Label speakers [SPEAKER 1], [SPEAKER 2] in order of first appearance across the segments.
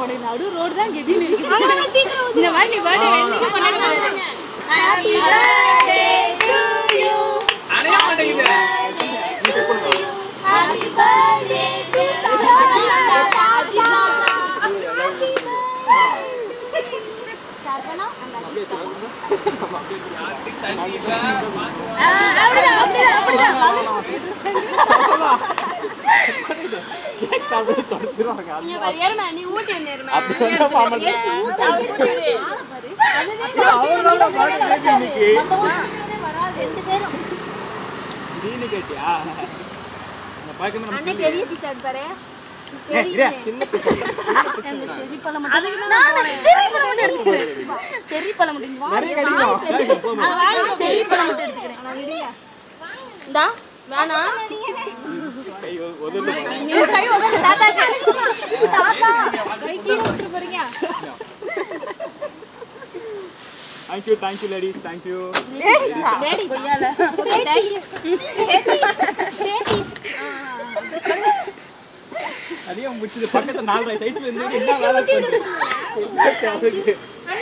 [SPEAKER 1] உனக்கு நடு ரோடு தான் கெதின்னு இருக்கு இந்த மாதிரி நீ பர்த்டே என்னைக்கு கொண்டாடுங்க ஹாப்பி பர்த்டே டு யூ
[SPEAKER 2] அணைய மாட்டேங்குது
[SPEAKER 1] ஹாப்பி பர்த்டே டு
[SPEAKER 2] தொடச்சிருவாங்க
[SPEAKER 1] நீ ஏறுமா நீ ஊட்டி நேருமா
[SPEAKER 2] அப்படி சொன்னா மாமல் அவர்தான் பாட்டு இன்னைக்கு
[SPEAKER 1] ரெண்டு பேரும்
[SPEAKER 2] நீனு கேட்டியா இந்த பழக்கம் நம்ம
[SPEAKER 1] அண்ணே பெரிய பீஸ் எடுப்பாரு
[SPEAKER 2] ஏய், இரு, சின்ன piece
[SPEAKER 1] செரி பழம் மட்டும் நான் செரி பழம் மட்டும் எடுத்துக்கிறேன் செரி பழம் மட்டும்
[SPEAKER 2] நிறைய கிடைக்கும் போமா
[SPEAKER 1] செரி பழம் மட்டும் எடுத்துக்கிறேன் நான் விடுங்க இந்தா வேணாம்
[SPEAKER 2] கை ஒதுந்து
[SPEAKER 1] நீ கை உதவு தாத்தா தாத்தா கை கீழே விட்டு போறீங்க
[SPEAKER 2] thank you thank you ladies thank you
[SPEAKER 1] daddy கொய்யால okay thank you babies babies
[SPEAKER 2] அதையே முடிச்சது பக்கத்துல நாலரை சைஸ்ல இருந்து என்ன வேலை பண்ணுது அவருக்கு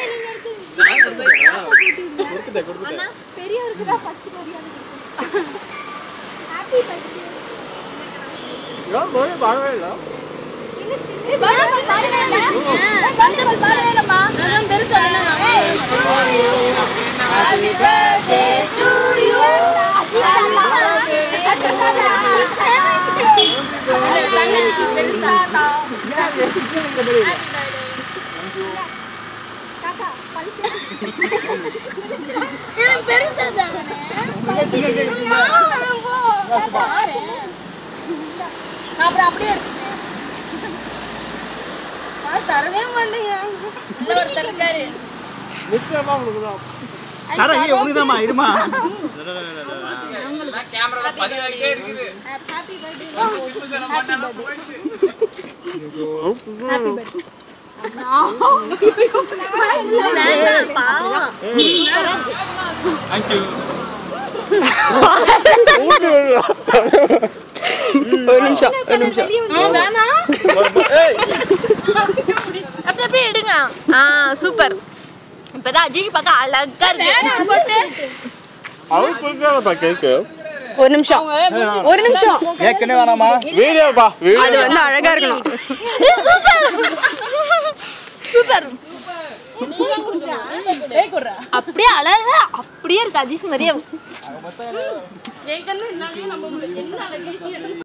[SPEAKER 2] கொடுத்துட்டேன் கொடுத்துட்டேன்
[SPEAKER 1] அண்ணா பெரியவருக்கு தான் ஃபர்ஸ்ட் மரியாதை கொடுக்கணும் ஹாப்பி பர்த்டே
[SPEAKER 2] ஏன் போய் வரவே இல்லை
[SPEAKER 1] எனக்கு பெருசா தானே அப்புறம் அப்படியே எடுத்துட்டேன் தரவே மாட்டேங்க ஒருத்தர் இருக்காரு
[SPEAKER 2] நிச்சயமா உங்களுக்கு தான் தர ஏய் உனக்குதாம்மா இருமா
[SPEAKER 3] கேமரா பதிவாகிட்டே இருக்குது
[SPEAKER 1] ஹாப்பி பர்த்டே
[SPEAKER 3] ஹாப்பி
[SPEAKER 2] தேங்க்யூ
[SPEAKER 4] ஒரு நிமிஷம் ஒரு நிமிஷம்
[SPEAKER 5] அப்படி அப்படியே எடுங்க ஆ சூப்பர் இப்பதான் அஜீஷ் பார்க்க அழகா இருக்கு
[SPEAKER 6] அவரு கொடுக்கறப்பா கேக்கு
[SPEAKER 4] ஒரு நிமிஷம் ஒரு நிமிஷம்
[SPEAKER 2] ஏற்கனவே வேணாமா
[SPEAKER 6] வீடியோப்பா
[SPEAKER 4] அது வந்து அழகா இருக்கணும்
[SPEAKER 5] சூப்பர் அப்படியே அழகா அப்படியே இருக்கு அஜீஷ் மாதிரியே
[SPEAKER 1] என் கண்ணு என்னாலயே நம்ப முடியல என்ன அழகு